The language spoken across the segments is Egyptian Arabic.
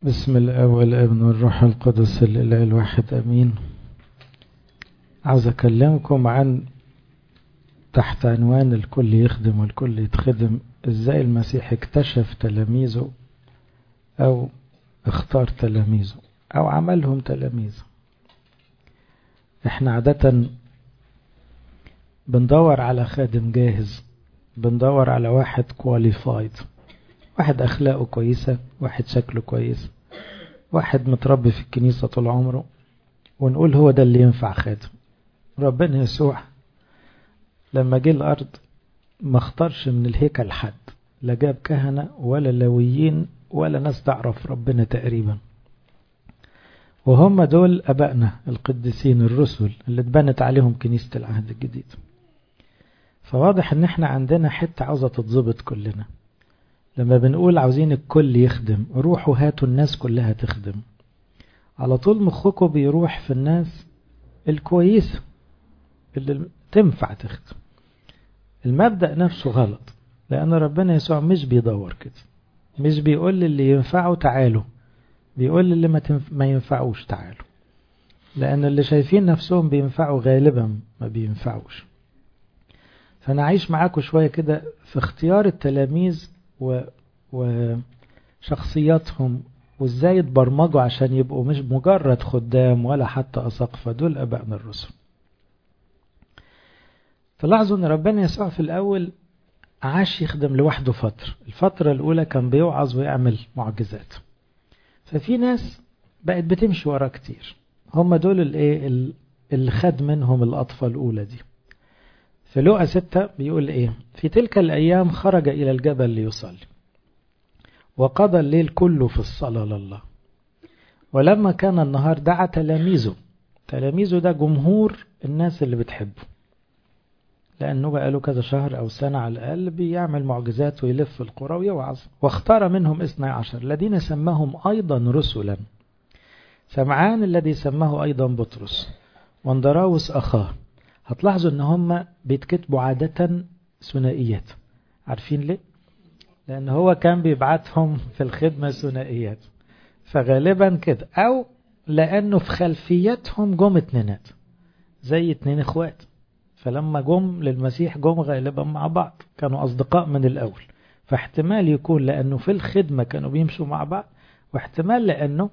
بسم الله والابن والروح القدس الإله الواحد أمين عاوز أكلمكم عن تحت عنوان الكل يخدم والكل يتخدم إزاي المسيح اكتشف تلاميذه أو اختار تلاميذه أو عملهم تلاميذ احنا عادة بندور على خادم جاهز بندور على واحد كواليفايد واحد أخلاقه كويسة واحد شكله كويس واحد متربي في الكنيسة طول عمره ونقول هو ده اللي ينفع خادم ربنا يسوع لما جه الأرض ما اختارش من الهيكل حد لا جاب كهنة ولا لويين ولا ناس تعرف ربنا تقريبا وهم دول أبائنا القديسين الرسل اللي اتبنت عليهم كنيسة العهد الجديد فواضح ان احنا عندنا حتة عاوزة تتظبط كلنا لما بنقول عاوزين الكل يخدم روحوا هاتوا الناس كلها تخدم على طول مخكم بيروح في الناس الكويسة اللي تنفع تخدم المبدأ نفسه غلط لأن ربنا يسوع مش بيدور كده مش بيقول اللي ينفعه تعالوا بيقول اللي ما, تنف... ما ينفعوش تعالوا لأن اللي شايفين نفسهم بينفعوا غالبا ما بينفعوش فأنا عايش معاكم شوية كده في اختيار التلاميذ و... وشخصياتهم وازاي اتبرمجوا عشان يبقوا مش مجرد خدام ولا حتى أساقفة دول أبائنا الرسل تلاحظوا ان ربنا يسوع في الأول عاش يخدم لوحده فترة الفترة الأولى كان بيوعظ ويعمل معجزات ففي ناس بقت بتمشي وراه كتير هم دول الايه اللي خد منهم الأطفال الأولى دي في لقى ستة بيقول ايه في تلك الأيام خرج إلى الجبل ليصلي وقضى الليل كله في الصلاة لله ولما كان النهار دعا تلاميذه تلاميذه ده جمهور الناس اللي بتحبه لأنه بقى له كذا شهر أو سنة على الأقل بيعمل معجزات ويلف القرى ويوعظ واختار منهم اثني عشر الذين سماهم أيضا رسلا سمعان الذي سماه أيضا بطرس واندراوس أخاه هتلاحظوا ان هم بيتكتبوا عادة ثنائيات عارفين ليه؟ لأن هو كان بيبعتهم في الخدمة ثنائيات فغالبا كده أو لأنه في خلفيتهم جم اتنينات زي اتنين اخوات فلما جم للمسيح جم غالبا مع بعض كانوا أصدقاء من الأول فاحتمال يكون لأنه في الخدمة كانوا بيمشوا مع بعض واحتمال لأنه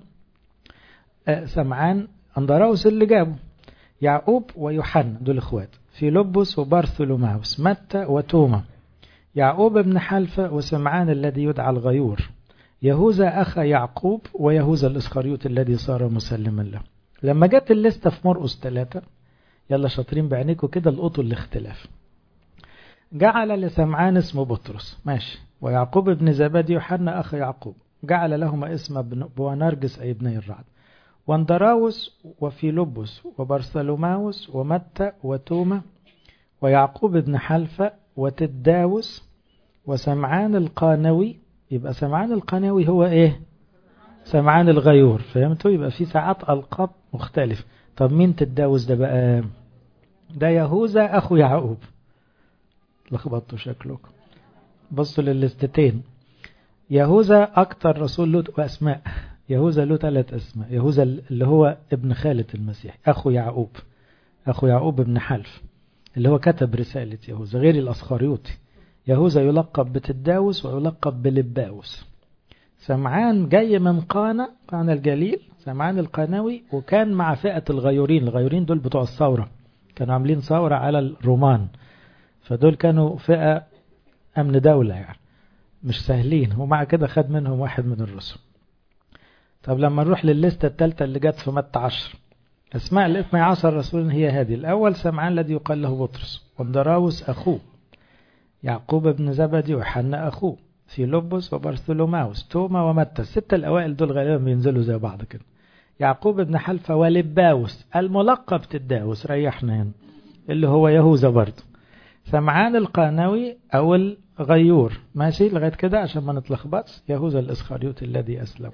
سمعان أندراوس اللي جابه يعقوب ويوحنا دول اخوات فيلبس وبارثولوماوس متى وتوما يعقوب بن حلفة وسمعان الذي يدعى الغيور يهوذا أخا يعقوب ويهوذا الإسخريوت الذي صار مسلما له لما جت الليستة في مرقس ثلاثة يلا شاطرين بعينيكم كده القطوا الاختلاف جعل لسمعان اسمه بطرس ماشي ويعقوب بن زبادي يوحنا أخا يعقوب جعل لهما اسم بوانرجس أي ابني الرعد واندراوس وفيلبس وبرسلوماوس ومتى وتوما ويعقوب بن حلفة وتداوس وسمعان القانوي يبقى سمعان القانوي هو ايه سمعان الغيور فهمتوا يبقى في ساعات ألقاب مختلف طب مين تداوس ده بقى ده يهوذا أخو يعقوب لخبطتوا شكلكم بصوا للستتين يهوذا أكتر رسول له أسماء يهوذا له ثلاث أسماء يهوذا اللي هو ابن خالة المسيح أخو يعقوب أخو يعقوب ابن حلف اللي هو كتب رسالة يهوذا غير الأسخريوطي يهوذا يلقب بتداوس ويلقب بلباوس سمعان جاي من قانا قانا الجليل سمعان القانوي وكان مع فئة الغيورين الغيورين دول بتوع الثورة كانوا عاملين ثورة على الرومان فدول كانوا فئة أمن دولة يعني مش سهلين ومع كده خد منهم واحد من الرسل طب لما نروح للليستة الثالثة اللي جت في متى عشر أسماء الاثنى عشر رسولا هي هذه الأول سمعان الذي يقال له بطرس واندراوس أخوه يعقوب بن زبدي وحنا أخوه فيلبس وبرثولوماوس توما ومتى الستة الأوائل دول غالبا بينزلوا زي بعض كده يعقوب بن حلفة ولباوس الملقب تداوس ريحنا هنا اللي هو يهوذا برضه سمعان القانوي أو الغيور ماشي لغاية كده عشان ما نتلخبطش يهوذا الإسخريوت الذي أسلم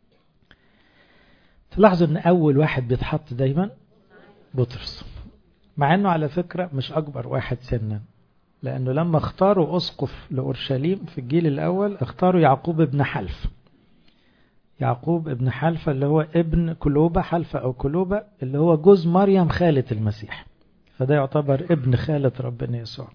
تلاحظوا ان اول واحد بيتحط دايما بطرس مع انه على فكرة مش اكبر واحد سنا لانه لما اختاروا اسقف لاورشليم في الجيل الاول اختاروا يعقوب بن حلف يعقوب ابن حلفة اللي هو ابن كلوبة حلفة أو كلوبة اللي هو جوز مريم خالة المسيح فده يعتبر ابن خالة ربنا يسوع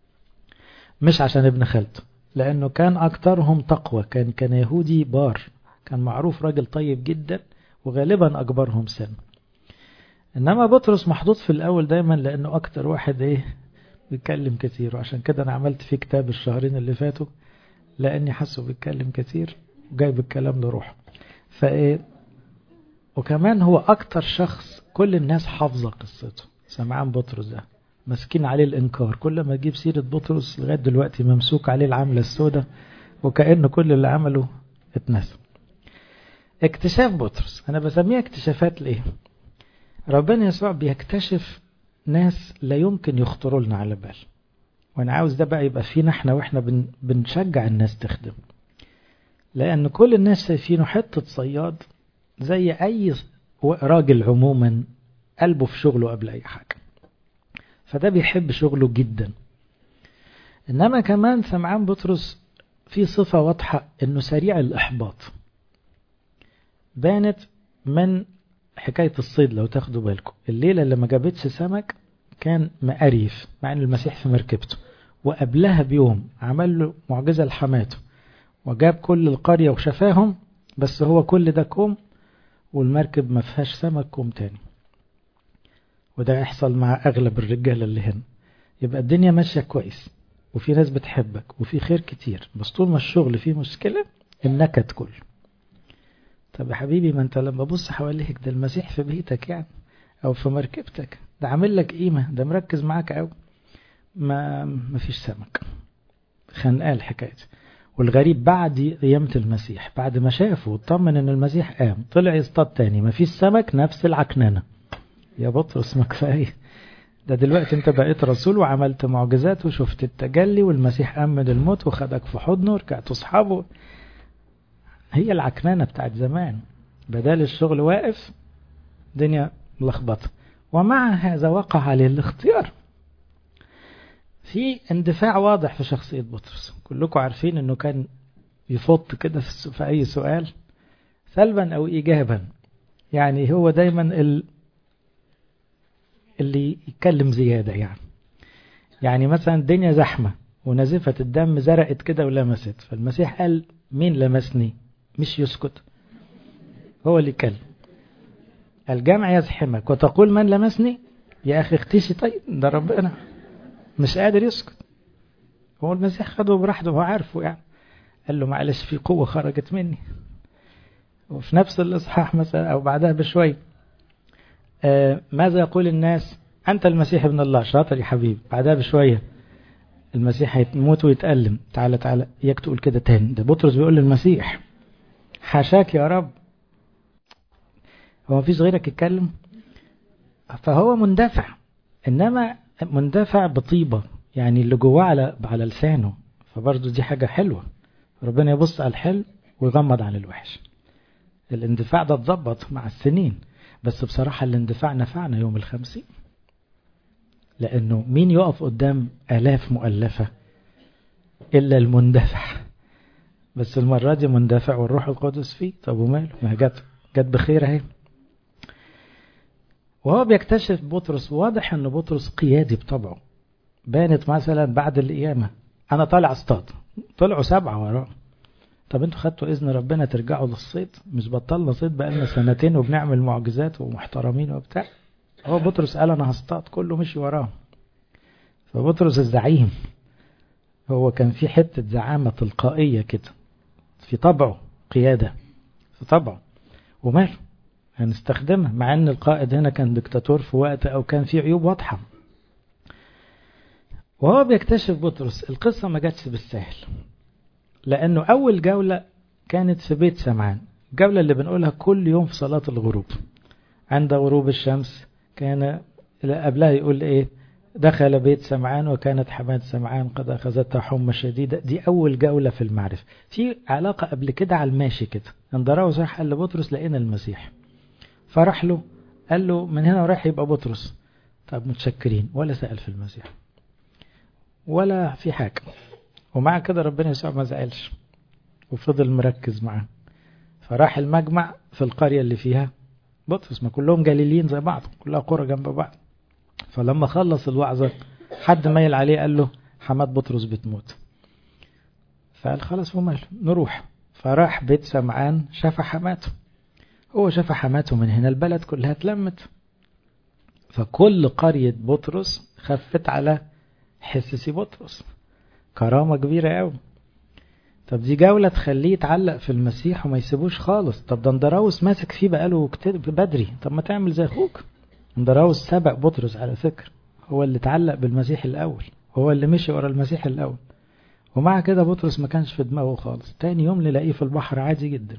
مش عشان ابن خالته لأنه كان أكثرهم تقوى كان كان يهودي بار كان معروف راجل طيب جدا وغالبا أكبرهم سن إنما بطرس محطوط في الأول دايما لأنه أكتر واحد إيه بيتكلم كتير وعشان كده أنا عملت فيه كتاب الشهرين اللي فاتوا لأني حاسه بيتكلم كتير وجايب الكلام لروحه فإيه وكمان هو أكتر شخص كل الناس حافظة قصته سمعان بطرس ده ماسكين عليه الإنكار كل ما تجيب سيرة بطرس لغاية دلوقتي ممسوك عليه العملة السوداء وكأنه كل اللي عمله اتنسى اكتشاف بطرس أنا بسميها اكتشافات ليه ربنا يسوع بيكتشف ناس لا يمكن يخطروا لنا على بال وانا عاوز ده بقى يبقى فينا احنا واحنا بن بنشجع الناس تخدم لان كل الناس شايفينه حتة صياد زي اي راجل عموما قلبه في شغله قبل اي حاجة فده بيحب شغله جدا انما كمان سمعان بطرس في صفة واضحة انه سريع الاحباط بانت من حكاية الصيد لو تاخدوا بالكم الليلة اللي ما جابتش سمك كان مقريف مع ان المسيح في مركبته وقبلها بيوم عمل له معجزة لحماته وجاب كل القرية وشفاهم بس هو كل ده كوم والمركب ما فيهاش سمك كوم تاني وده يحصل مع اغلب الرجالة اللي هنا يبقى الدنيا ماشية كويس وفي ناس بتحبك وفي خير كتير بس طول ما الشغل فيه مشكلة النكد كله طب يا حبيبي ما انت لما بص حواليك ده المسيح في بيتك يعني او في مركبتك ده عامل لك قيمة ده مركز معاك قوي ما ما فيش سمك خنقاه الحكاية والغريب بعد قيامة المسيح بعد ما شافه واطمن ان المسيح قام طلع يصطاد تاني ما فيش سمك نفس العكننة يا بطرس ما كفايه ده دلوقتي انت بقيت رسول وعملت معجزات وشفت التجلي والمسيح قام من الموت وخدك في حضنه ورجعتوا اصحابه هي العكنانة بتاعت زمان بدل الشغل واقف دنيا ملخبطة ومع هذا وقع عليه الاختيار في اندفاع واضح في شخصية بطرس كلكم عارفين انه كان يفط كده في اي سؤال سلبا او ايجابا يعني هو دايما ال... اللي يتكلم زيادة يعني يعني مثلا الدنيا زحمة ونزفة الدم زرقت كده ولمست فالمسيح قال مين لمسني مش يسكت هو اللي يتكلم الجمع يزحمك وتقول من لمسني يا أخي اختشي طيب ده ربنا مش قادر يسكت هو المسيح خده براحته هو عارفه يعني قال له معلش في قوة خرجت مني وفي نفس الإصحاح مثلا أو بعدها بشوي آه ماذا يقول الناس أنت المسيح ابن الله شاطر يا حبيبي بعدها بشوية المسيح هيموت ويتألم تعالى تعالى اياك تقول كده تاني ده بطرس بيقول للمسيح حاشاك يا رب هو مفيش غيرك يتكلم فهو مندفع انما مندفع بطيبة يعني اللي جواه على على لسانه فبرضه دي حاجة حلوة ربنا يبص على الحلو ويغمض عن الوحش الاندفاع ده اتظبط مع السنين بس بصراحة الاندفاع نفعنا يوم الخمسين لأنه مين يقف قدام آلاف مؤلفة إلا المندفع بس المرة دي مندفع والروح القدس فيه طب وماله ما جت جت بخير اهي وهو بيكتشف بطرس واضح ان بطرس قيادي بطبعه بانت مثلا بعد القيامة انا طالع اصطاد طلعوا سبعة وراه طب انتوا خدتوا اذن ربنا ترجعوا للصيد مش بطلنا صيد بقالنا سنتين وبنعمل معجزات ومحترمين وبتاع هو بطرس قال انا هصطاد كله مشي وراه فبطرس الزعيم هو كان في حتة زعامة تلقائية كده في طبعه قيادة في طبعه وماله هنستخدمها مع ان القائد هنا كان دكتاتور في وقت او كان في عيوب واضحة وهو بيكتشف بطرس القصة ما جاتش بالسهل لانه اول جولة كانت في بيت سمعان الجولة اللي بنقولها كل يوم في صلاة الغروب عند غروب الشمس كان قبلها يقول ايه دخل بيت سمعان وكانت حماد سمعان قد أخذتها حمى شديدة دي أول جولة في المعرفة في علاقة قبل كده على الماشي كده اندراوس راح قال لبطرس لقينا المسيح فرح له قال له من هنا ورايح يبقى بطرس طب متشكرين ولا سأل في المسيح ولا في حاجة ومع كده ربنا يسوع ما زعلش وفضل مركز معاه فراح المجمع في القرية اللي فيها بطرس ما كلهم جليليين زي بعض كلها قرى جنب بعض فلما خلص الوعظة حد ميل عليه قال له حماد بطرس بتموت فقال خلاص وماله نروح فراح بيت سمعان شاف حماته هو شاف حماته من هنا البلد كلها اتلمت فكل قرية بطرس خفت على حسسي بطرس كرامة كبيرة قوي طب دي جولة تخليه يتعلق في المسيح وما يسيبوش خالص طب ده اندراوس ماسك فيه بقاله كتير بدري طب ما تعمل زي اخوك اندراوس سبق بطرس على فكرة هو اللي اتعلق بالمسيح الاول هو اللي مشي ورا المسيح الاول ومع كده بطرس ما كانش في دماغه خالص تاني يوم نلاقيه في البحر عادي جدا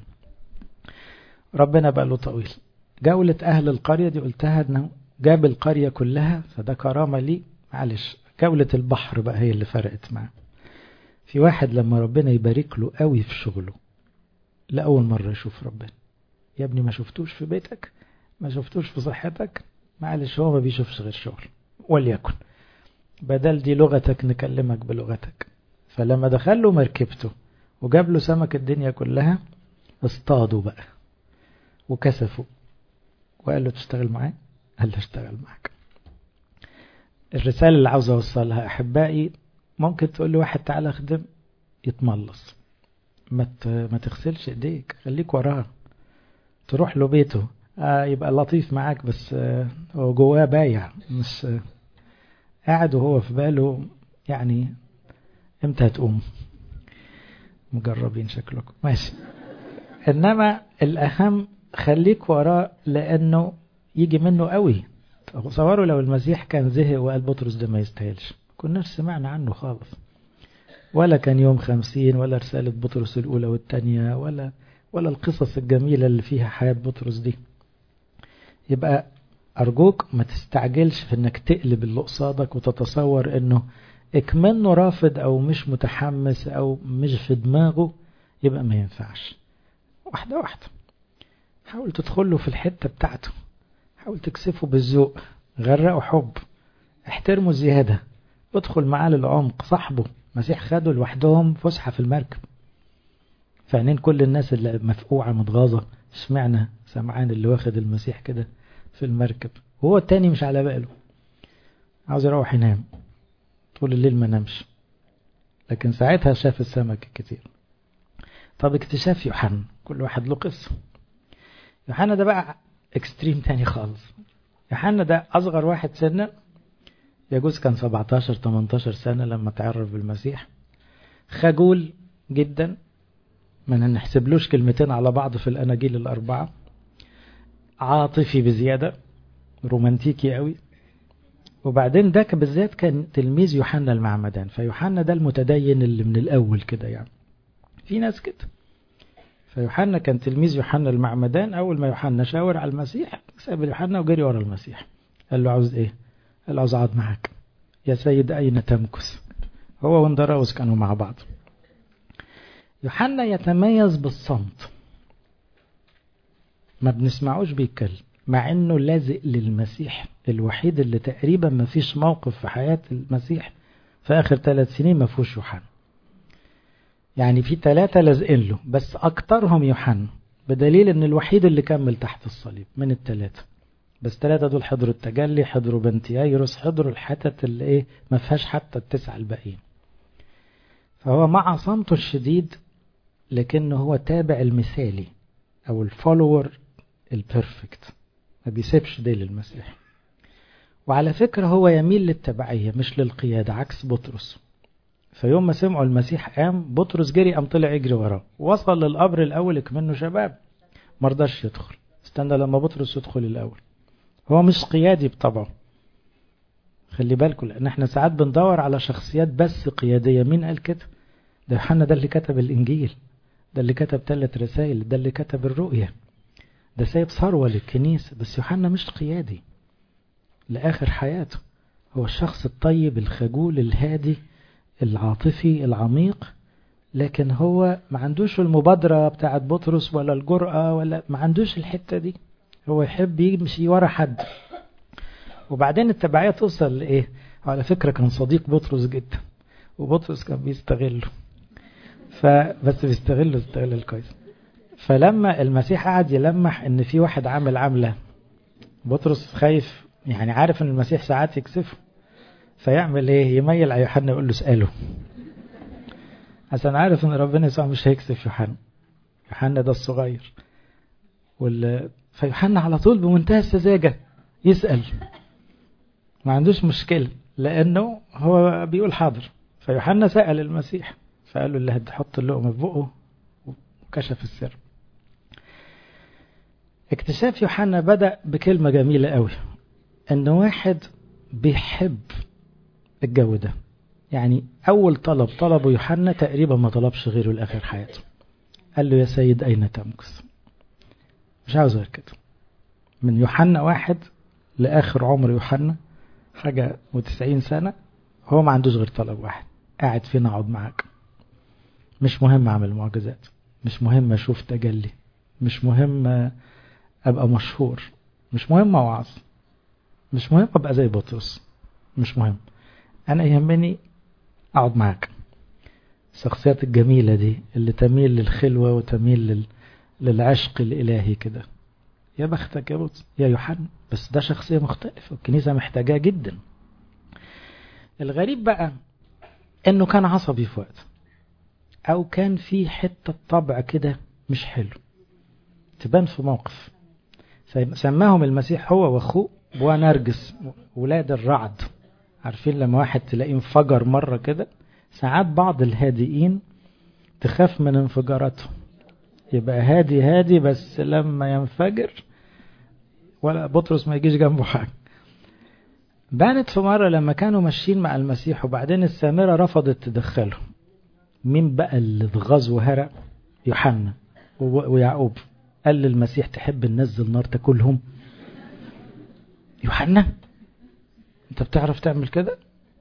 ربنا بقى له طويل جولة أهل القرية دي قلتها إنه جاب القرية كلها فده كرامة لي معلش جولة البحر بقى هي اللي فرقت معاه في واحد لما ربنا يبارك له قوي في شغله لأول مرة يشوف ربنا يا ابني ما شفتوش في بيتك ما شفتوش في صحتك معلش هو ما بيشوفش غير شغل وليكن بدل دي لغتك نكلمك بلغتك فلما دخل له مركبته وجاب له سمك الدنيا كلها اصطادوا بقى وكسفوا وقال له تشتغل معايا قال له اشتغل معاك الرسالة اللي عاوز اوصلها احبائي ممكن تقول لي واحد تعالى اخدم يتملص ما ما تغسلش ايديك خليك وراه تروح له بيته آه يبقى لطيف معاك بس آه هو جواه بايع مش آه قاعد وهو في باله يعني امتى هتقوم مجربين شكلكم ماشي انما الاهم خليك وراه لانه يجي منه قوي تصوروا لو المسيح كان زهق وقال بطرس ده ما يستاهلش كناش سمعنا عنه خالص ولا كان يوم خمسين ولا رسالة بطرس الأولى والتانية ولا ولا القصص الجميلة اللي فيها حياة بطرس دي يبقى أرجوك ما تستعجلش في أنك تقلب اللي قصادك وتتصور أنه اكمنه رافض أو مش متحمس أو مش في دماغه يبقى ما ينفعش واحدة واحدة حاول تدخله في الحتة بتاعته حاول تكسفه بالذوق غرقه حب احترمه زيادة ادخل معاه للعمق صاحبه مسيح خده لوحدهم فسحة في المركب فعنين كل الناس اللي مفقوعة متغاظة اشمعنى سمعان اللي واخد المسيح كده في المركب وهو التاني مش على باله عاوز يروح ينام طول الليل ما نامش لكن ساعتها شاف السمك كتير طب اكتشاف يوحنا كل واحد له قصة يوحنا ده بقى اكستريم تاني خالص يوحنا ده اصغر واحد سنا يجوز كان 17 18 سنة لما تعرف بالمسيح خجول جدا ما نحسبلوش كلمتين على بعض في الأناجيل الأربعة عاطفي بزيادة رومانتيكي قوي وبعدين ده بالذات كان تلميذ يوحنا المعمدان فيوحنا ده المتدين اللي من الأول كده يعني في ناس كده فيوحنا كان تلميذ يوحنا المعمدان أول ما يوحنا شاور على المسيح ساب يوحنا وجري ورا المسيح قال له عاوز إيه؟ قال له عاوز أقعد معاك يا سيد أين تمكث؟ هو واندراوس كانوا مع بعض يوحنا يتميز بالصمت ما بنسمعوش بيتكلم مع انه لازق للمسيح الوحيد اللي تقريبا ما فيش موقف في حياة المسيح في اخر ثلاث سنين ما فيهوش يوحنا يعني في ثلاثة لازقين له بس اكترهم يوحنا بدليل ان الوحيد اللي كمل تحت الصليب من الثلاثة بس ثلاثة دول حضروا التجلي حضروا بنتيايروس حضروا الحتت اللي ايه ما فيهاش حتى التسعة الباقيين فهو مع صمته الشديد لكنه هو تابع المثالي او الفولور البرفكت ما بيسيبش دي للمسيح وعلى فكرة هو يميل للتبعية مش للقيادة عكس بطرس فيوم ما سمعوا المسيح قام بطرس جري قام طلع يجري وراه وصل للقبر الاول كمنه شباب مرضاش يدخل استنى لما بطرس يدخل الاول هو مش قيادي بطبعه خلي بالكم لان احنا ساعات بندور على شخصيات بس قيادية مين قال كده ده يوحنا ده اللي كتب الانجيل ده اللي كتب ثلاث رسائل ده اللي كتب الرؤية ده سايب ثروة للكنيسة بس يوحنا مش قيادي لآخر حياته هو الشخص الطيب الخجول الهادي العاطفي العميق لكن هو ما عندوش المبادرة بتاعت بطرس ولا الجرأة ولا ما عندوش الحتة دي هو يحب يمشي ورا حد وبعدين التبعية توصل لإيه على فكرة كان صديق بطرس جدا وبطرس كان بيستغله فبس بيستغله استغلال كويس فلما المسيح قعد يلمح ان في واحد عامل عملة بطرس خايف يعني عارف ان المسيح ساعات يكسفه فيعمل ايه يميل على يوحنا يقول له اسأله عشان عارف ان ربنا يسوع مش هيكسف يوحنا يوحنا ده الصغير وال... فيوحنا على طول بمنتهى السذاجة يسأل ما عندوش مشكلة لأنه هو بيقول حاضر فيوحنا سأل المسيح فقال له اللي هتحط اللقمة في بقه وكشف السر اكتشاف يوحنا بدأ بكلمة جميلة قوي ان واحد بيحب الجو ده يعني اول طلب طلبه يوحنا تقريبا ما طلبش غيره لاخر حياته قال له يا سيد اين تمكث مش عاوز غير كده من يوحنا واحد لاخر عمر يوحنا حاجة وتسعين سنة هو ما عندوش غير طلب واحد قاعد فين اقعد معاك مش مهم اعمل معجزات مش مهم اشوف تجلي مش مهم ابقى مشهور مش مهم اوعظ مش مهم ابقى زي بطرس مش مهم انا يهمني اقعد معاك الشخصيات الجميلة دي اللي تميل للخلوة وتميل لل... للعشق الالهي كده يا بختك يا بطرس يا يوحنا بس ده شخصية مختلفة والكنيسة محتاجاه جدا الغريب بقى انه كان عصبي في وقت او كان في حتة طبع كده مش حلو تبان في موقف سماهم المسيح هو واخوه ونرجس ولاد الرعد عارفين لما واحد تلاقيه انفجر مرة كده ساعات بعض الهادئين تخاف من انفجاراتهم يبقى هادي هادي بس لما ينفجر ولا بطرس ما يجيش جنبه حاجة بانت في مرة لما كانوا ماشيين مع المسيح وبعدين السامرة رفضت تدخله مين بقى اللي اتغاظ وهرق يوحنا ويعقوب قال للمسيح تحب ننزل نار تاكلهم يوحنا انت بتعرف تعمل كده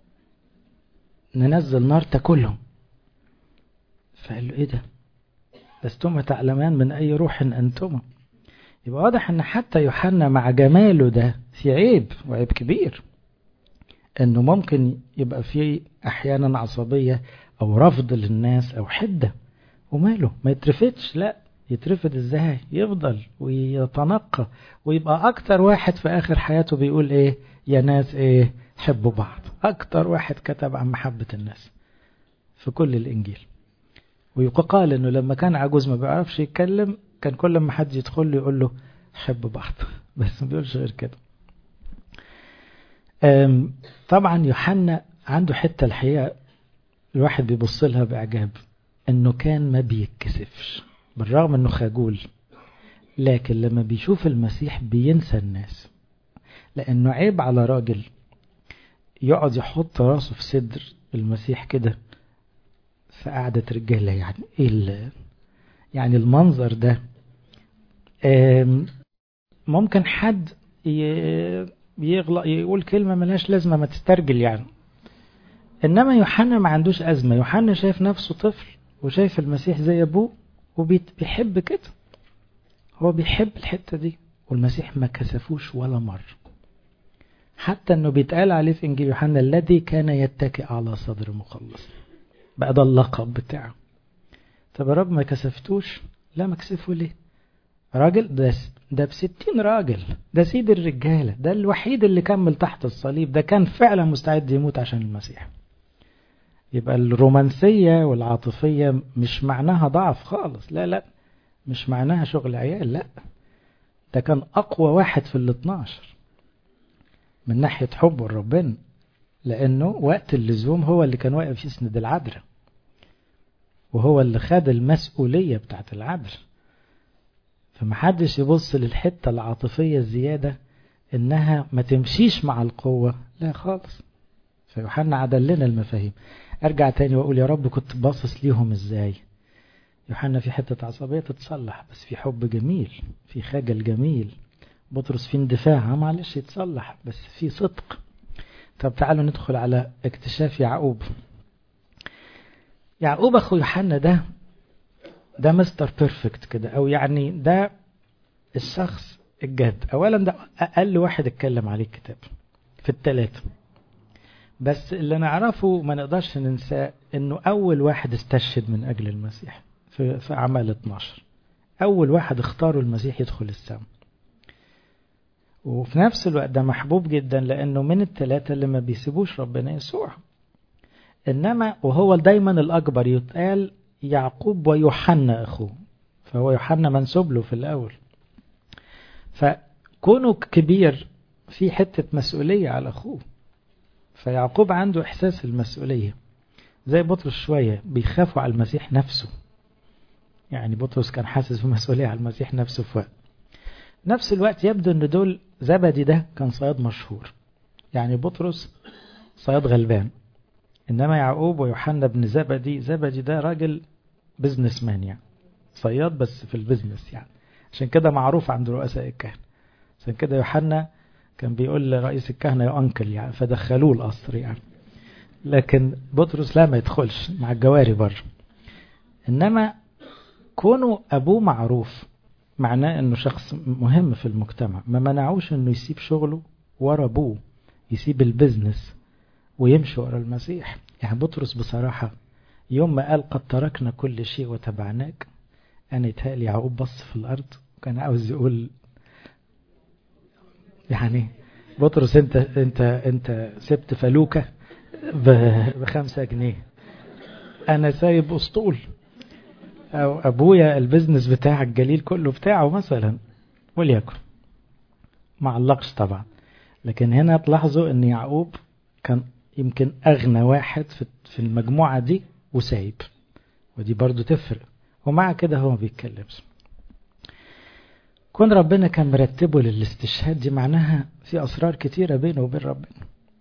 ننزل نار تاكلهم فقال له ايه ده لستما تعلمان من اي روح انتما يبقى واضح ان حتى يوحنا مع جماله ده في عيب وعيب كبير انه ممكن يبقى فيه احيانا عصبية او رفض للناس او حدة وماله ما يترفدش لا يترفد ازاي يفضل ويتنقى ويبقى اكتر واحد في اخر حياته بيقول ايه يا ناس ايه حبوا بعض اكتر واحد كتب عن محبة الناس في كل الانجيل ويقال انه لما كان عجوز ما بيعرفش يتكلم كان كل ما حد يدخل له يقول له حب بعض بس ما بيقولش غير كده طبعا يوحنا عنده حتة الحقيقة الواحد بيبص لها بإعجاب انه كان ما بيتكسفش بالرغم انه خجول لكن لما بيشوف المسيح بينسى الناس لانه عيب على راجل يقعد يحط راسه في صدر المسيح كده في قعدة رجالة يعني ايه يعني المنظر ده ممكن حد يغلق يقول كلمة ملهاش لازمة ما تسترجل يعني انما يوحنا ما عندوش ازمة يوحنا شايف نفسه طفل وشايف المسيح زي ابوه وبيحب كده هو بيحب الحتة دي والمسيح ما كسفوش ولا مرة حتى انه بيتقال عليه في انجيل يوحنا الذي كان يتكئ على صدر مخلص بقى ده اللقب بتاعه طب يا رب ما كسفتوش لا ما كسفوا ليه راجل ده ده بستين راجل ده سيد الرجالة ده الوحيد اللي كمل تحت الصليب ده كان فعلا مستعد يموت عشان المسيح يبقى الرومانسية والعاطفية مش معناها ضعف خالص لا لا مش معناها شغل عيال لا ده كان أقوى واحد في الاثناشر من ناحية حبه لربنا لأنه وقت اللزوم هو اللي كان واقف يسند العذراء وهو اللي خد المسؤولية بتاعت العذراء فمحدش يبص للحتة العاطفية الزيادة إنها ما تمشيش مع القوة لا خالص فيوحنا عدل لنا المفاهيم ارجع تاني واقول يا رب كنت باصص ليهم ازاي يوحنا في حتة عصبية تتصلح بس في حب جميل في خجل جميل بطرس في اندفاع معلش يتصلح بس في صدق طب تعالوا ندخل على اكتشاف يعقوب يعقوب اخو يوحنا ده ده مستر بيرفكت كده او يعني ده الشخص الجد اولا ده اقل واحد اتكلم عليه الكتاب في الثلاثه بس اللي نعرفه ما نقدرش ننساه انه اول واحد استشهد من اجل المسيح في, في اعمال 12 أول واحد اختاروا المسيح يدخل السماء وفي نفس الوقت ده محبوب جدا لأنه من الثلاثة اللي ما بيسيبوش ربنا يسوع إنما وهو دايما الأكبر يتقال يعقوب ويوحنا أخوه فهو يوحنا منسوب له في الأول فكونه كبير في حتة مسؤولية على أخوه فيعقوب عنده إحساس المسؤولية زي بطرس شوية بيخافوا على المسيح نفسه يعني بطرس كان حاسس بمسؤولية على المسيح نفسه في وقت نفس الوقت يبدو ان دول زبدي ده كان صياد مشهور يعني بطرس صياد غلبان انما يعقوب ويوحنا بن زبدي زبدي ده راجل بزنس مان يعني صياد بس في البزنس يعني عشان كده معروف عند رؤساء الكهنة عشان كده يوحنا كان بيقول لرئيس الكهنة يا أنكل يعني فدخلوه القصر يعني لكن بطرس لا ما يدخلش مع الجواري بره إنما كونه أبوه معروف معناه أنه شخص مهم في المجتمع ما منعوش أنه يسيب شغله ورا أبوه يسيب البزنس ويمشي ورا المسيح يعني بطرس بصراحة يوم ما قال قد تركنا كل شيء وتبعناك أنا يتهيألي يعقوب بص في الأرض وكان عاوز يقول يعني بطرس انت انت انت سبت فلوكة بخمسة جنيه انا سايب اسطول او ابويا البزنس بتاع الجليل كله بتاعه مثلا وليكن ما علقش طبعا لكن هنا تلاحظوا ان يعقوب كان يمكن اغنى واحد في المجموعة دي وسايب ودي برضو تفرق ومع كده هو ما بيتكلمش كون ربنا كان مرتبه للاستشهاد دي معناها في أسرار كتيرة بينه وبين ربنا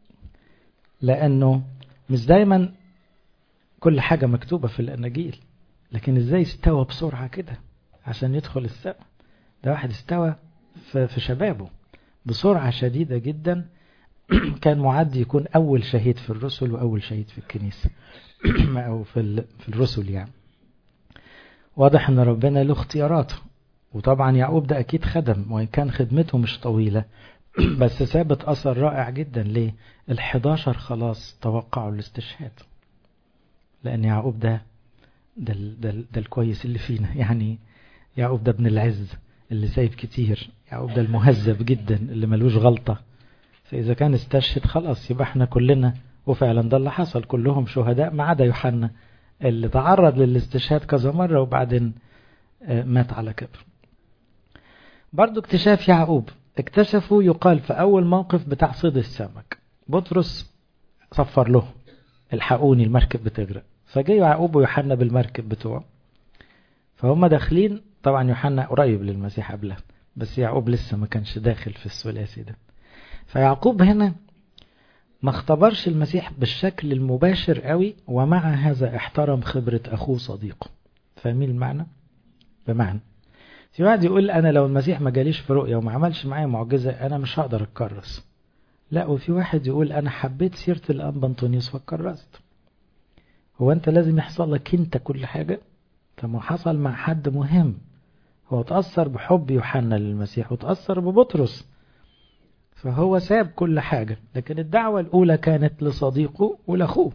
لأنه مش دايما كل حاجة مكتوبة في الأناجيل لكن ازاي استوى بسرعة كده عشان يدخل السماء ده واحد استوى في شبابه بسرعة شديدة جدا كان معد يكون أول شهيد في الرسل وأول شهيد في الكنيسة أو في, في الرسل يعني واضح أن ربنا له اختياراته وطبعا يعقوب ده أكيد خدم وإن كان خدمته مش طويلة بس ثابت أثر رائع جدا ليه ال11 خلاص توقعوا الاستشهاد لأن يعقوب ده ده, ده, ده الكويس اللي فينا يعني يعقوب ده ابن العز اللي سايب كتير يعقوب ده المهذب جدا اللي ملوش غلطة فإذا كان استشهد خلاص يبقى احنا كلنا وفعلا ده اللي حصل كلهم شهداء ما عدا يوحنا اللي تعرض للاستشهاد كذا مرة وبعدين مات على كبر برضو اكتشاف يعقوب اكتشفوا يقال في أول موقف بتاع صيد السمك بطرس صفر له الحقوني المركب بتغرق فجاء يعقوب ويوحنا بالمركب بتوعه فهم داخلين طبعا يوحنا قريب للمسيح قبلها بس يعقوب لسه ما كانش داخل في الثلاثي ده فيعقوب هنا ما اختبرش المسيح بالشكل المباشر قوي ومع هذا احترم خبرة أخوه صديقه فاهمين المعنى؟ بمعنى في واحد يقول أنا لو المسيح ما جاليش في رؤية وما عملش معايا معجزة أنا مش هقدر أتكرس لا وفي واحد يقول أنا حبيت سيرة الأنبا أنطونيوس فكرست هو أنت لازم يحصل لك أنت كل حاجة طب ما حصل مع حد مهم هو تأثر بحب يوحنا للمسيح وتأثر ببطرس فهو ساب كل حاجة لكن الدعوة الأولى كانت لصديقه ولأخوه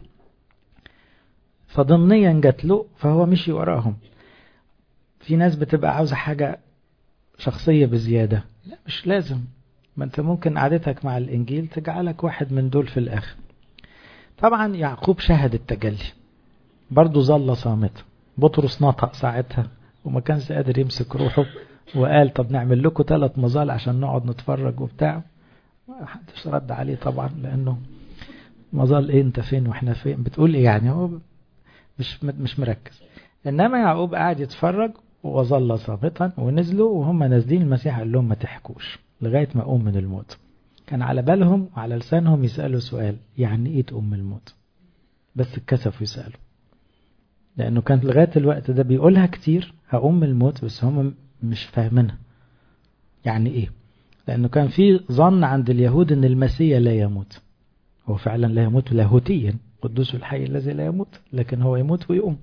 فضمنيا جات له فهو مشي وراهم في ناس بتبقى عاوزة حاجة شخصية بزيادة لا مش لازم ما انت ممكن قعدتك مع الإنجيل تجعلك واحد من دول في الآخر طبعا يعقوب شهد التجلي برضه ظل صامت بطرس نطق ساعتها وما كانش قادر يمسك روحه وقال طب نعمل لكم ثلاث مظال عشان نقعد نتفرج وبتاع ما حدش رد عليه طبعا لانه مظال ايه انت فين واحنا فين بتقول ايه يعني هو مش مش مركز انما يعقوب قاعد يتفرج وظل صامتا ونزلوا وهم نازلين المسيح قال لهم ما تحكوش لغايه ما اقوم من الموت كان على بالهم وعلى لسانهم يسالوا سؤال يعني ايه تقوم من الموت بس اتكسفوا يسالوا لانه كان لغايه الوقت ده بيقولها كتير هقوم من الموت بس هم مش فاهمينها يعني ايه لانه كان في ظن عند اليهود ان المسيح لا يموت هو فعلا لا يموت لاهوتيا قدوس الحي الذي لا يموت لكن هو يموت ويقوم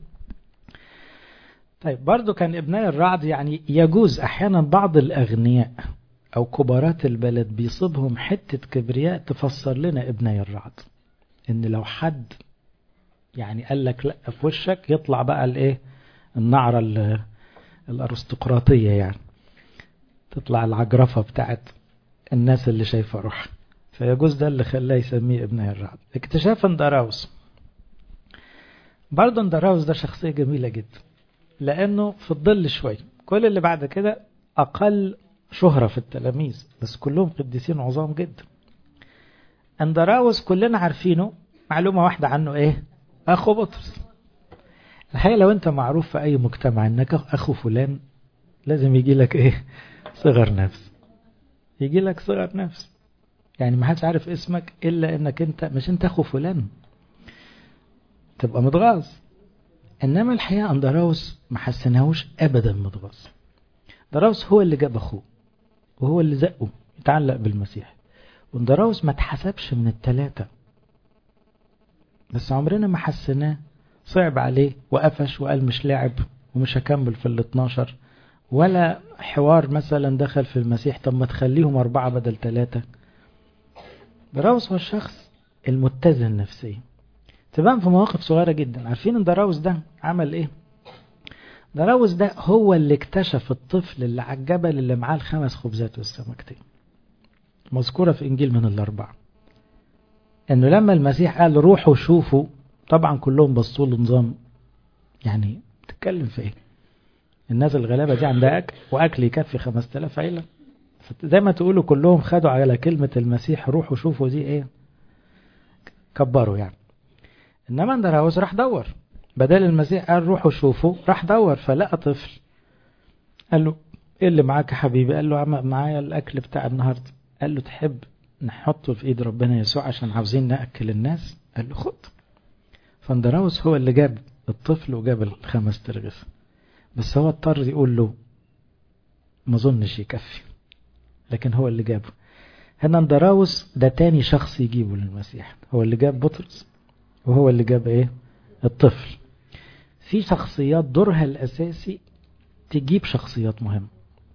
طيب برضو كان ابناء الرعد يعني يجوز احيانا بعض الاغنياء او كبارات البلد بيصيبهم حتة كبرياء تفسر لنا ابناء الرعد ان لو حد يعني قال لك لا في وشك يطلع بقى الايه النعرة الأرستقراطية يعني تطلع العجرفة بتاعت الناس اللي شايفة روحها فيجوز ده اللي خلاه يسميه ابن الرعد اكتشاف اندراوس برضه اندراوس ده شخصية جميلة جدا لأنه في الظل شوية كل اللي بعد كده أقل شهرة في التلاميذ بس كلهم قديسين عظام جدا اندراوس كلنا عارفينه معلومة واحدة عنه ايه أخو بطرس الحقيقة لو أنت معروف في أي مجتمع أنك أخو فلان لازم يجي لك إيه صغر نفس يجي لك صغر نفس يعني ما حدش عارف اسمك إلا أنك أنت مش أنت أخو فلان تبقى متغاظ إنما الحقيقة أندراوس ما حسناهوش أبدا متغاظ دراوس هو اللي جاب أخوه وهو اللي زقه يتعلق بالمسيح واندراوس ما اتحسبش من التلاتة بس عمرنا ما حسناه صعب عليه وقفش وقال مش لاعب ومش هكمل في ال 12 ولا حوار مثلا دخل في المسيح طب ما تخليهم أربعة بدل ثلاثة دراوس هو الشخص المتزن نفسيا تبان في مواقف صغيرة جدا عارفين ان دراوس ده عمل ايه دراوس ده هو اللي اكتشف الطفل اللي على الجبل اللي معاه الخمس خبزات والسمكتين مذكورة في إنجيل من الأربعة إنه لما المسيح قال روحوا شوفوا طبعا كلهم بصوا له نظام يعني تتكلم في إيه الناس الغلابة دي عندها أكل وأكل يكفي 5000 عيلة زي ما تقولوا كلهم خدوا على كلمة المسيح روحوا شوفوا دي إيه كبروا يعني إنما اندراوس راح دور بدل المسيح قال روحوا شوفوا راح دور فلقى طفل قال له ايه اللي معاك يا حبيبي قال له معايا الاكل بتاع النهارده قال له تحب نحطه في ايد ربنا يسوع عشان عاوزين ناكل الناس قال له خد فاندراوس هو اللي جاب الطفل وجاب الخمس ترغيف بس هو اضطر يقول له ما اظنش يكفي لكن هو اللي جابه هنا اندراوس ده تاني شخص يجيبه للمسيح هو اللي جاب بطرس وهو اللي جاب ايه الطفل في شخصيات دورها الأساسي تجيب شخصيات مهمة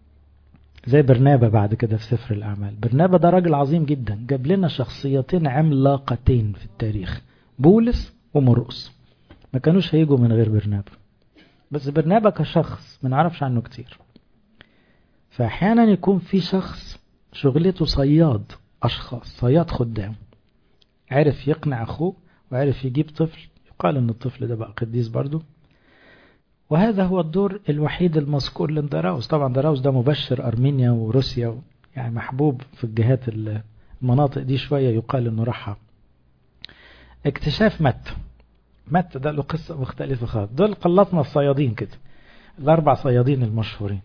زي برنابا بعد كده في سفر الأعمال برنابا ده راجل عظيم جدا جاب لنا شخصيتين عملاقتين في التاريخ بولس ومرقس ما كانوش هيجوا من غير برنابا بس برنابا كشخص ما نعرفش عنه كتير فأحيانا يكون في شخص شغلته صياد أشخاص صياد خدام عرف يقنع أخوه وعرف يجيب طفل قال ان الطفل ده بقى قديس برضه وهذا هو الدور الوحيد المذكور لندراوس طبعا دراوس ده مبشر أرمينيا وروسيا يعني محبوب في الجهات المناطق دي شوية يقال انه راحها اكتشاف مت مت ده له قصة مختلفة خالص دول قلطنا الصيادين كده الأربع صيادين المشهورين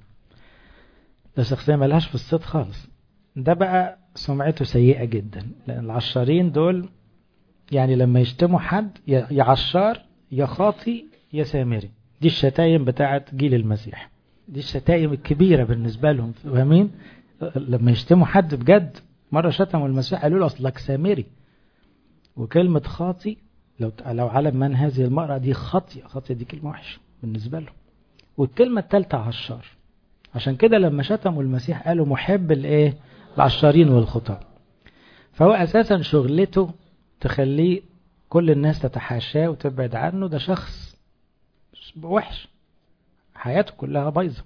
ده شخصية ملهاش في الصيد خالص ده بقى سمعته سيئة جدا لأن العشارين دول يعني لما يشتموا حد يا عشار يا خاطي يا سامري دي الشتايم بتاعت جيل المسيح دي الشتايم الكبيرة بالنسبة لهم فاهمين لما يشتموا حد بجد مرة شتموا المسيح قالوا له أصلك سامري وكلمة خاطي لو لو علم من هذه المرأة دي خاطية خاطية دي كلمة وحشة بالنسبة له والكلمة الثالثة عشار عشان كده لما شتموا المسيح قالوا محب الايه العشارين والخطاة فهو أساسا شغلته تخليه كل الناس تتحاشاه وتبعد عنه ده شخص وحش حياته كلها بايظة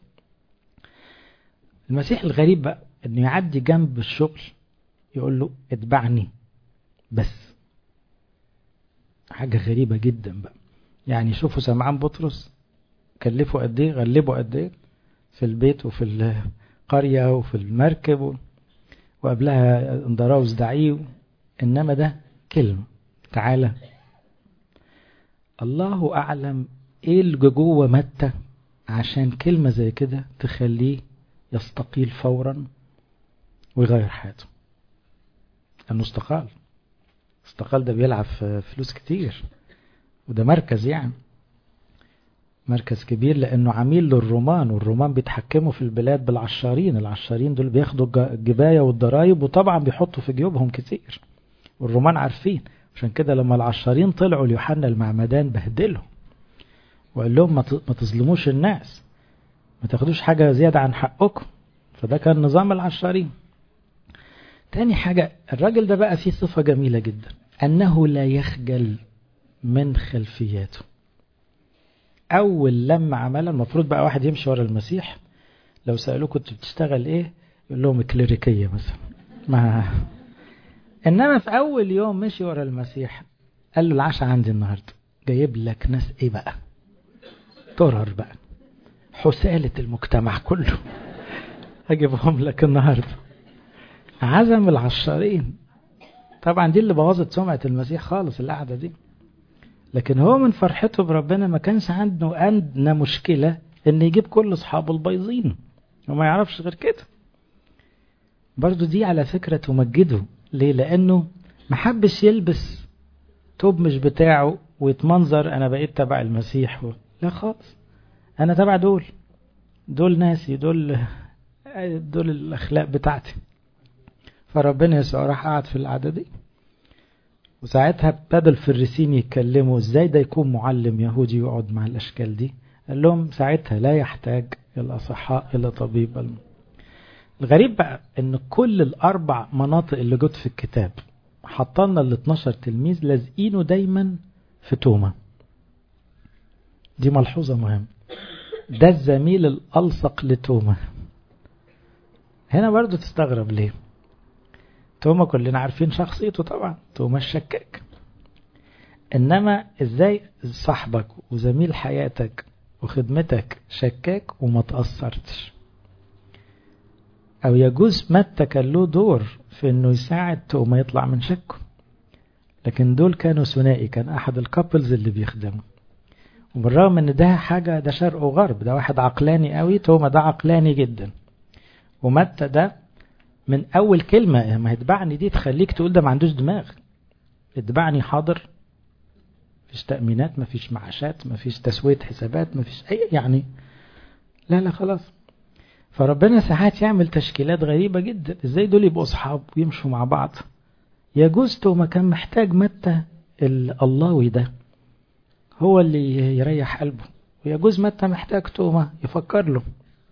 المسيح الغريب بقى انه يعدي جنب الشغل يقول له اتبعني بس حاجة غريبة جدا بقى يعني شوفوا سمعان بطرس كلفوا قد ايه غلبوا قد ايه في البيت وفي القرية وفي المركب وقبلها اندراوس دعيه انما ده كلمة تعالى الله أعلم إيه اللي جوه متى عشان كلمة زي كده تخليه يستقيل فورا ويغير حياته لأنه استقال استقال ده بيلعب في فلوس كتير وده مركز يعني مركز كبير لأنه عميل للرومان والرومان بيتحكموا في البلاد بالعشارين العشارين دول بياخدوا الجباية والضرايب وطبعا بيحطوا في جيوبهم كتير والرومان عارفين عشان كده لما العشارين طلعوا ليوحنا المعمدان بهدلهم وقال لهم ما تظلموش الناس ما تاخدوش حاجة زيادة عن حقكم فده كان نظام العشارين تاني حاجة الراجل ده بقى فيه صفة جميلة جدا أنه لا يخجل من خلفياته أول لما عملها المفروض بقى واحد يمشي ورا المسيح لو سألوه كنت بتشتغل إيه يقول لهم كليريكية مثلا ما إنما في أول يوم مشي ورا المسيح قال له العشاء عندي النهاردة جايب لك ناس إيه بقى ترر بقى حسالة المجتمع كله هجيبهم لك النهاردة عزم العشارين طبعا دي اللي بوظت سمعة المسيح خالص القعدة دي لكن هو من فرحته بربنا ما كانش عنده أدنى مشكلة ان يجيب كل اصحابه البايظين وما يعرفش غير كده برضو دي على فكرة تمجده ليه لانه ما حبش يلبس توب مش بتاعه ويتمنظر انا بقيت تبع المسيح و... لا خالص انا تبع دول دول ناسي دول دول الاخلاق بتاعتي فربنا يسوع راح قعد في القعده دي وساعتها ابتدى الفريسين يتكلموا ازاي ده يكون معلم يهودي يقعد مع الاشكال دي قال لهم ساعتها لا يحتاج الاصحاء الى طبيب الم... الغريب بقى ان كل الاربع مناطق اللي جت في الكتاب حطلنا ال 12 تلميذ لازقينه دايما في توما دي ملحوظه مهمه ده الزميل الالصق لتوما هنا برضو تستغرب ليه توما كلنا عارفين شخصيته طبعا توما الشكاك انما ازاي صاحبك وزميل حياتك وخدمتك شكاك وما تأثرتش او يجوز متى كان له دور في انه يساعد توما يطلع من شكه لكن دول كانوا ثنائي كان احد الكابلز اللي بيخدموا وبالرغم ان ده حاجة ده شرق وغرب ده واحد عقلاني قوي توما ده عقلاني جدا ومتى ده من اول كلمة ما هتبعني دي تخليك تقول ده ما عندوش دماغ اتبعني حاضر مفيش تأمينات مفيش معاشات مفيش تسوية حسابات مفيش اي يعني لا لا خلاص فربنا ساعات يعمل تشكيلات غريبة جدا ازاي دول يبقوا اصحاب ويمشوا مع بعض يجوز توما كان محتاج متى اللهوي ده هو اللي يريح قلبه ويجوز متى محتاج توما يفكر له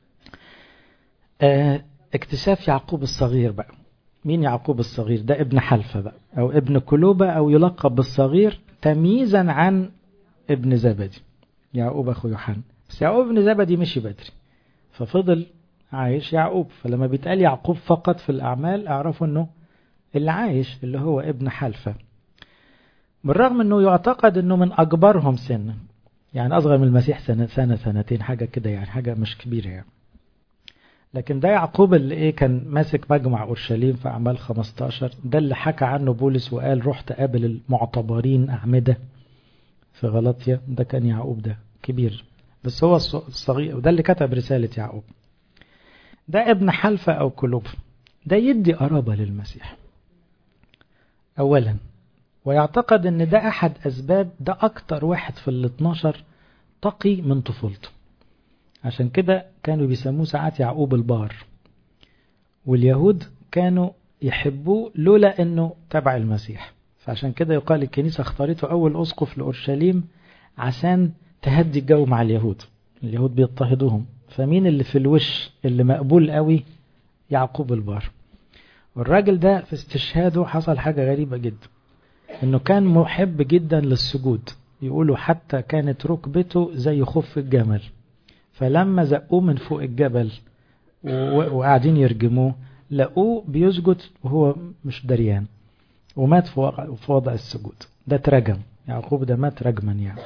اه اكتشاف يعقوب الصغير بقى مين يعقوب الصغير ده ابن حلفة بقى او ابن كلوبة او يلقب بالصغير تمييزا عن ابن زبدي يعقوب اخو يوحنا بس يعقوب ابن زبدي مشي بدري ففضل عايش يعقوب فلما بيتقال يعقوب فقط في الاعمال اعرفوا انه اللي عايش اللي هو ابن حلفة بالرغم انه يعتقد انه من اكبرهم سنا يعني اصغر من المسيح سنة سنة سنتين حاجة كده يعني حاجة مش كبيرة يعني لكن ده يعقوب اللي ايه كان ماسك مجمع اورشليم في اعمال 15 ده اللي حكى عنه بولس وقال رحت قابل المعتبرين اعمده في غلطيا ده كان يعقوب ده كبير بس هو الصغير وده اللي كتب رسالة يعقوب ده ابن حلفة او كلوب ده يدي قرابة للمسيح اولا ويعتقد ان ده احد اسباب ده اكتر واحد في ال 12 تقي من طفولته عشان كده كانوا بيسموه ساعات يعقوب البار واليهود كانوا يحبوه لولا انه تبع المسيح فعشان كده يقال الكنيسة اختارته اول اسقف لاورشليم عشان تهدي الجو مع اليهود اليهود بيضطهدوهم فمين اللي في الوش اللي مقبول قوي يعقوب البار والراجل ده في استشهاده حصل حاجة غريبة جدا انه كان محب جدا للسجود يقولوا حتى كانت ركبته زي خف الجمل فلما زقوه من فوق الجبل وقاعدين يرجموه لقوه بيسجد وهو مش دريان ومات في وضع السجود ده ترجم يعقوب ده مات رجما يعني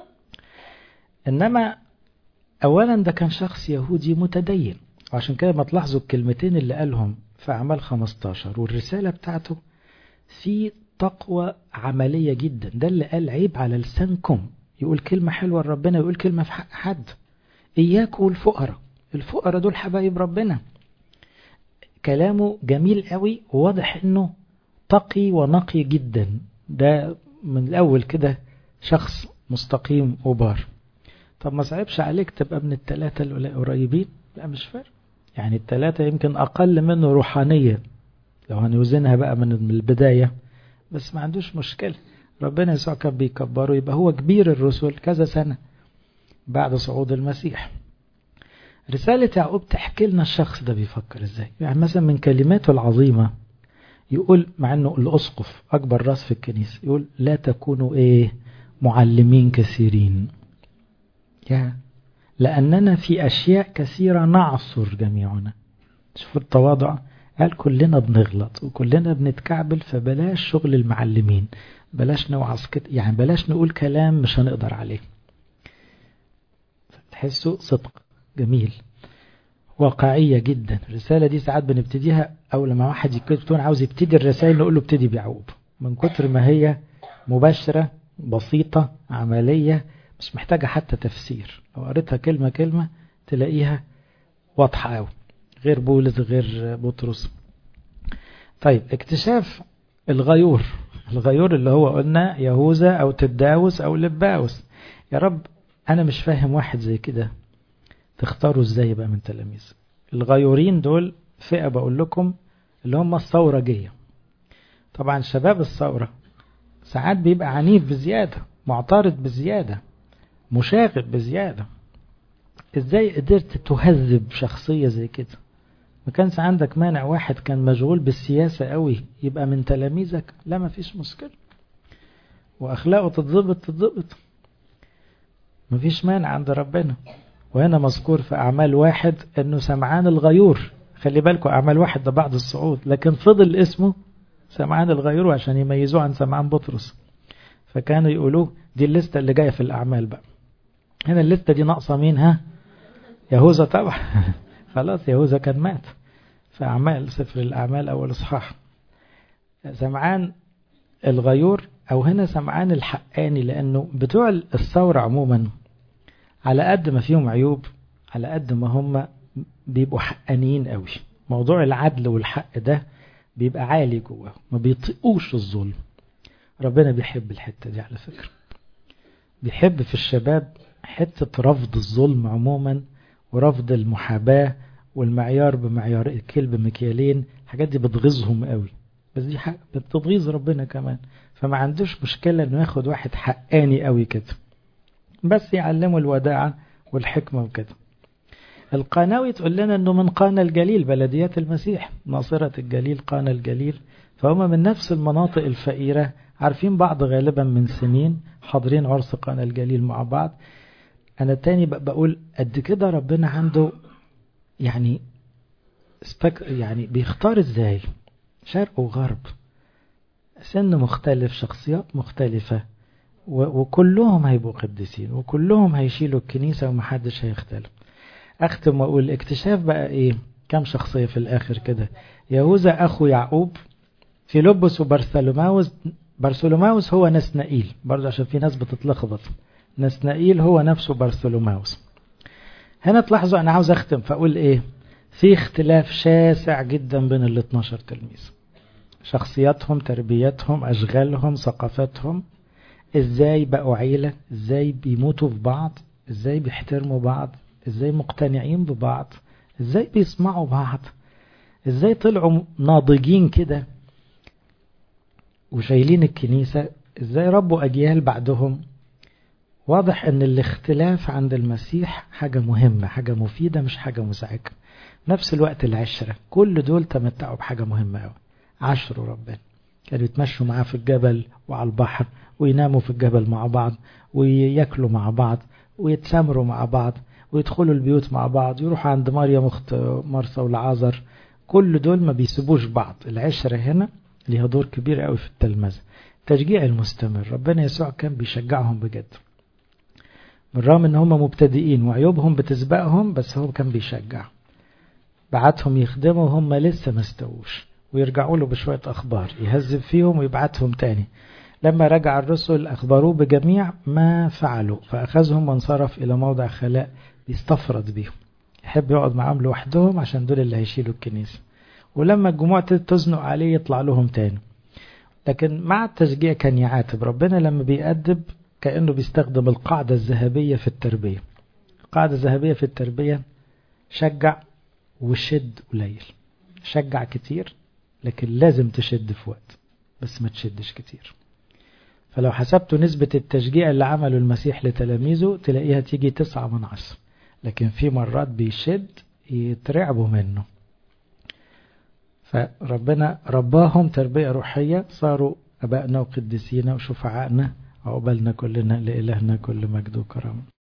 انما اولا ده كان شخص يهودي متدين وعشان كده ما تلاحظوا الكلمتين اللي قالهم في اعمال 15 والرساله بتاعته في تقوى عمليه جدا ده اللي قال عيب على لسانكم يقول كلمه حلوه لربنا ويقول كلمه في حق حد إياك والفقراء الفقراء دول حبايب ربنا كلامه جميل قوي وواضح انه تقي ونقي جدا ده من الاول كده شخص مستقيم وبار طب ما صعبش عليك تبقى من الثلاثة القريبين لا مش فارق يعني الثلاثة يمكن أقل منه روحانية لو هنوزنها بقى من البداية بس ما عندوش مشكلة ربنا يسوع كان بيكبره يبقى هو كبير الرسل كذا سنة بعد صعود المسيح رسالة يعقوب تحكي لنا الشخص ده بيفكر ازاي يعني مثلا من كلماته العظيمة يقول مع انه الاسقف اكبر راس في الكنيسة يقول لا تكونوا ايه معلمين كثيرين يا لأننا في أشياء كثيرة نعصر جميعنا شوفوا التواضع قال كلنا بنغلط وكلنا بنتكعبل فبلاش شغل المعلمين بلاش نوعظ كده يعني بلاش نقول كلام مش هنقدر عليه تحسوا صدق جميل واقعية جدا الرسالة دي ساعات بنبتديها أو لما واحد يكون عاوز يبتدي الرسائل نقول له ابتدي بيعقوب من كتر ما هي مباشرة بسيطة عملية مش محتاجة حتى تفسير لو قريتها كلمة كلمة تلاقيها واضحة أوي غير بولس غير بطرس طيب اكتشاف الغيور الغيور اللي هو قلنا يهوذا أو تداوس أو لباوس يا رب أنا مش فاهم واحد زي كده تختاروا ازاي بقى من تلاميذ الغيورين دول فئة بقول لكم اللي هم الثورجية طبعا شباب الثورة ساعات بيبقى عنيف بزيادة معترض بزيادة مشاغب بزيادة ازاي قدرت تهذب شخصية زي كده ما كانش عندك مانع واحد كان مشغول بالسياسة قوي يبقى من تلاميذك لا ما فيش مشكلة واخلاقه تتضبط تتضبط ما فيش مانع عند ربنا وهنا مذكور في أعمال واحد أنه سمعان الغيور خلي بالكم أعمال واحد ده بعد الصعود لكن فضل اسمه سمعان الغيور عشان يميزوه عن سمعان بطرس فكانوا يقولوه دي الليستة اللي جاية في الأعمال بقى هنا الليستة دي ناقصة مين ها يهوذا طبعا خلاص يهوذا كان مات في أعمال سفر الأعمال أول إصحاح سمعان الغيور أو هنا سمعان الحقاني لأنه بتوع الثورة عموما على قد ما فيهم عيوب على قد ما هم بيبقوا حقانيين قوي موضوع العدل والحق ده بيبقى عالي جواه ما بيطيقوش الظلم ربنا بيحب الحتة دي على فكرة بيحب في الشباب حتة رفض الظلم عموما ورفض المحاباة والمعيار بمعيار الكلب مكيالين الحاجات دي بتغيظهم قوي بس دي حق بتغيظ ربنا كمان فما عندوش مشكلة انه ياخد واحد حقاني قوي كده بس يعلموا الوداعة والحكمة وكده القاناوي تقول لنا انه من قانا الجليل بلديات المسيح ناصرة الجليل قانا الجليل فهم من نفس المناطق الفقيرة عارفين بعض غالبا من سنين حاضرين عرس قانا الجليل مع بعض انا تاني بقول قد كده ربنا عنده يعني سبك يعني بيختار ازاي شرق وغرب سن مختلف شخصيات مختلفة وكلهم هيبقوا قديسين وكلهم هيشيلوا الكنيسة ومحدش هيختلف أختم وأقول اكتشاف بقى إيه كم شخصية في الآخر كده يهوذا أخو يعقوب فيلبس وبرثلوماوس برثلوماوس هو نسنائيل برضه عشان في ناس بتتلخبط نسنائيل هو نفسه برثلوماوس هنا تلاحظوا أنا عاوز أختم فأقول إيه في اختلاف شاسع جدا بين ال 12 تلميذ شخصياتهم تربيتهم أشغالهم ثقافتهم ازاي بقوا عيلة ازاي بيموتوا في بعض ازاي بيحترموا بعض ازاي مقتنعين ببعض ازاي بيسمعوا بعض ازاي طلعوا ناضجين كده وشايلين الكنيسة ازاي ربوا اجيال بعدهم واضح ان الاختلاف عند المسيح حاجة مهمة حاجة مفيدة مش حاجة مزعجة نفس الوقت العشرة كل دول تمتعوا بحاجة مهمة قوي عشروا ربنا كانوا يتمشوا معاه في الجبل وعلى البحر ويناموا في الجبل مع بعض وياكلوا مع بعض ويتسامروا مع بعض ويدخلوا البيوت مع بعض يروحوا عند مريم اخت مرسى والعازر كل دول ما بيسيبوش بعض العشرة هنا ليها دور كبير قوي في التلمذة تشجيع المستمر ربنا يسوع كان بيشجعهم بجد بالرغم ان هم مبتدئين وعيوبهم بتسبقهم بس هو كان بيشجع بعتهم يخدموا وهم لسه ما استووش ويرجعوا له بشوية أخبار يهذب فيهم ويبعتهم تاني لما رجع الرسل أخبروه بجميع ما فعلوا فأخذهم وانصرف إلى موضع خلاء يستفرد بيهم يحب يقعد معاهم لوحدهم عشان دول اللي هيشيلوا الكنيسة ولما الجموع تزنق عليه يطلع لهم تاني لكن مع التشجيع كان يعاتب ربنا لما بيأدب كأنه بيستخدم القاعدة الذهبية في التربية القاعدة الذهبية في التربية شجع وشد قليل شجع كتير لكن لازم تشد في وقت بس ما تشدش كتير فلو حسبتوا نسبة التشجيع اللي عمله المسيح لتلاميذه تلاقيها تيجي تسعة من عشرة لكن في مرات بيشد يترعبوا منه فربنا رباهم تربية روحية صاروا أبائنا وقدسينا وشفعائنا عقبالنا كلنا لإلهنا كل مجد وكرامه